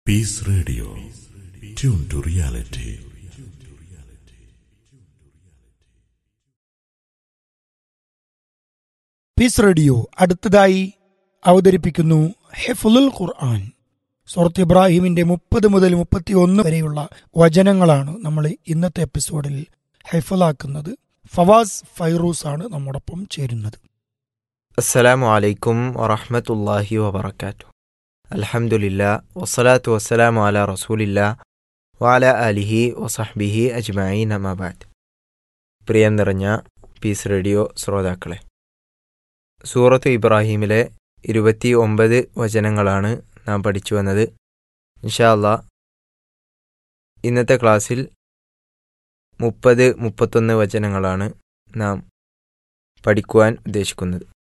Peace Radio. Tune to reality. Peace radio അടുത്തതായി അവതരിപ്പിക്കുന്നു ഹെഫുലുൽ ഖുർആൻ സുഹൃത്ത് ഇബ്രാഹിമിന്റെ മുപ്പത് മുതൽ മുപ്പത്തി ഒന്ന് വരെയുള്ള വചനങ്ങളാണ് നമ്മൾ ഇന്നത്തെ എപ്പിസോഡിൽ ഹെഫുലാക്കുന്നത് ഫവാസ് ഫൈറൂസ് ആണ് നമ്മോടൊപ്പം ചേരുന്നത് അസ്സലാമു അലൈക്കും വറഹ്മത്തുള്ളാഹി വബറകാത്തു അൽഹംദുലില്ലാ വസ്സലാത്തു വസ്സലാമു അലാ റസൂലില്ലാ വാല അലിഹി വസഹ്ബിഹി അജ്മഈൻ അമാബാദ് പ്രിയം നിറഞ്ഞ പീസ് റേഡിയോ ശ്രോതാക്കളെ സൂറത്ത് ഇബ്രാഹീമിലെ ഇരുപത്തി ഒമ്പത് വചനങ്ങളാണ് നാം പഠിച്ചു വന്നത് ഇൻഷാ അല്ലാ ഇന്നത്തെ ക്ലാസ്സിൽ മുപ്പത് മുപ്പത്തൊന്ന് വചനങ്ങളാണ് നാം പഠിക്കുവാൻ ഉദ്ദേശിക്കുന്നത്